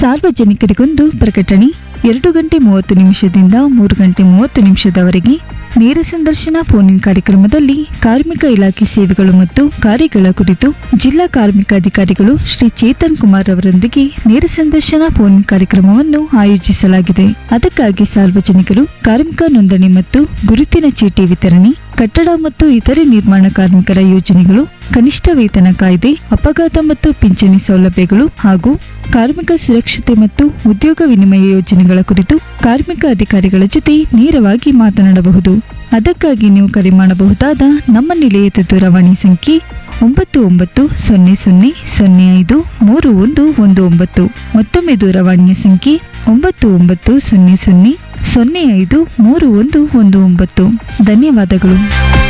ಸಾರ್ವಜನಿಕರಿಗೊಂದು ಪ್ರಕಟಣೆ ಎರಡು ಗಂಟೆ ಮೂವತ್ತು ನಿಮಿಷದಿಂದ ಮೂರು ಗಂಟೆ ಮೂವತ್ತು ನಿಮಿಷದವರೆಗೆ ನೇರ ಸಂದರ್ಶನ ಫೋನ್ ಇನ್ ಕಾರ್ಯಕ್ರಮದಲ್ಲಿ ಕಾರ್ಮಿಕ ಇಲಾಖೆ ಸೇವೆಗಳು ಮತ್ತು ಕಾರ್ಯಗಳ ಕುರಿತು ಜಿಲ್ಲಾ ಕಾರ್ಮಿಕ ಅಧಿಕಾರಿಗಳು ಶ್ರೀ ಚೇತನ್ ಕುಮಾರ್ ಅವರೊಂದಿಗೆ ನೇರ ಸಂದರ್ಶನ ಫೋನ್ ಇನ್ ಕಾರ್ಯಕ್ರಮವನ್ನು ಆಯೋಜಿಸಲಾಗಿದೆ ಅದಕ್ಕಾಗಿ ಸಾರ್ವಜನಿಕರು ಕಾರ್ಮಿಕ ನೋಂದಣಿ ಮತ್ತು ಗುರುತಿನ ಚೀಟಿ ವಿತರಣೆ ಕಟ್ಟಡ ಮತ್ತು ಇತರೆ ನಿರ್ಮಾಣ ಕಾರ್ಮಿಕರ ಯೋಜನೆಗಳು ಕನಿಷ್ಠ ವೇತನ ಕಾಯ್ದೆ ಅಪಘಾತ ಮತ್ತು ಪಿಂಚಣಿ ಸೌಲಭ್ಯಗಳು ಹಾಗೂ ಕಾರ್ಮಿಕ ಸುರಕ್ಷತೆ ಮತ್ತು ಉದ್ಯೋಗ ವಿನಿಮಯ ಯೋಜನೆಗಳ ಕುರಿತು ಕಾರ್ಮಿಕ ಅಧಿಕಾರಿಗಳ ಜೊತೆ ನೇರವಾಗಿ ಮಾತನಾಡಬಹುದು ಅದಕ್ಕಾಗಿ ನೀವು ಕರೆ ಮಾಡಬಹುದಾದ ನಮ್ಮ ನಿಲಯದ ದೂರವಾಣಿ ಸಂಖ್ಯೆ ಒಂಬತ್ತು ಒಂಬತ್ತು ಸೊನ್ನೆ ಸೊನ್ನೆ ಸೊನ್ನೆ ಐದು ಮೂರು ಒಂದು ಒಂದು ಒಂಬತ್ತು ಮತ್ತೊಮ್ಮೆ ದೂರವಾಣಿಯ ಸಂಖ್ಯೆ ಒಂಬತ್ತು ಒಂಬತ್ತು ಸೊನ್ನೆ ಸೊನ್ನೆ ಸೊನ್ನೆ ಐದು ಮೂರು ಒಂದು ಒಂದು ಒಂಬತ್ತು ಧನ್ಯವಾದಗಳು